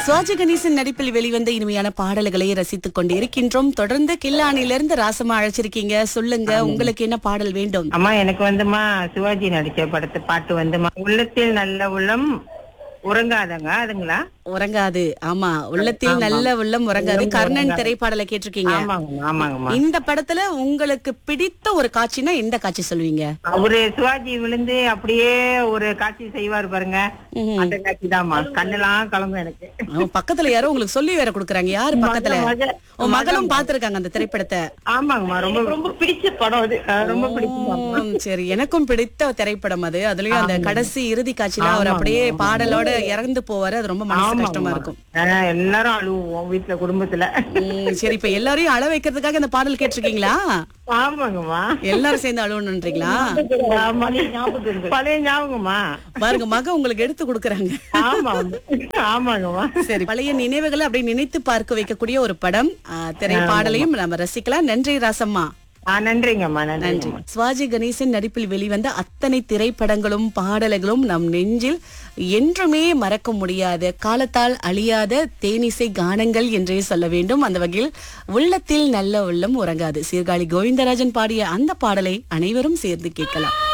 சுவாஜி கணேசன் நடிப்பில் வெளிவந்த இனிமையான பாடல்களை ரசித்துக் கொண்டிருக்கின்றோம் தொடர்ந்து கில்லானிலிருந்து ராசமா அழைச்சிருக்கீங்க சொல்லுங்க உங்களுக்கு என்ன பாடல் வேண்டும் அம்மா எனக்கு வந்துமா சிவாஜி நடிச்ச படத்து பாட்டு வந்துமா உள்ளத்தில் நல்ல உள்ளம் உறங்காதங்க அதுங்களா உறங்காது ஆமா உள்ளத்தில் நல்ல உள்ளம் உறங்காது கர்ணன் திரைப்பாடலை கேட்டிருக்கீங்க ஆமாங்கம்மா ஆமாங்கம்மா இந்த படத்துல உங்களுக்கு பிடித்த ஒரு காட்சினா எந்த காட்சி சொல்லுவீங்க அவரு சிவாஜி விழுந்து அப்படியே ஒரு காட்சி செய்வாரு பாருங்க ம்ஹும். அந்த காட்சி தான்மா கண்ணெல்லாம் கலங்கும் எனக்கு அவன் பக்கத்துல யாரோ உங்களுக்கு சொல்லி வேற கொடுக்கறாங்க யாரு பக்கத்துல மக- உன் மகளும் பாத்துருக்காங்க அந்த திரைப்படத்தை ஆமாங்கம்மா ரொம்ப ரொம்ப பிடிச்ச படம் அது அஹ் ரொம்ப பிடிக்கும் உம், சரி எனக்கும் பிடித்த திரைப்படம் அது அதுலயும் அந்த கடைசி இறுதி காட்சியில அவர் அப்படியே பாடலோட இறந்து போவாரு அது ரொம்ப மனசு கஷ்டமா இருக்கும் அஹ் எல்லாரும் அழுவோம் வீட்டுல குடும்பத்துல உம், சரி இப்ப எல்லாரையும் அழ வைக்கிறதுக்காக இந்த பாடல் கேட்டிருக்கீங்களா ஆமாங்கம்மா எல்லாரும் சேர்ந்து அழுவணுன்றீங்களா ஆமா, பழைய ஞாபகம்மா பாருங்க மக உங்களுக்கு எடுத்து கொடுக்கறாங்க ஆமா ஆமாங்கம்மா சரி பழைய நினைவுகளை அப்படியே நினைத்து பார்க்க வைக்கக்கூடிய ஒரு படம் ஆ, திரைப்பாடலையும் நம்ம ரசிக்கலாம் நன்றி ராசம்மா ஆ நன்றிங்கம்மா நன்றி நன்றி சிவாஜி கணேசன் நடிப்பில் வெளிவந்த அத்தனை திரைப்படங்களும் பாடல்களும் நம் நெஞ்சில் என்றுமே மறக்க முடியாத காலத்தால் அழியாத தேனிசை கானங்கள் என்றே சொல்ல வேண்டும் அந்த வகையில் உள்ளத்தில் நல்ல உள்ளம் உறங்காது சீர்காழி கோவிந்தராஜன் பாடிய அந்த பாடலை அனைவரும் சேர்ந்து கேட்கலாம்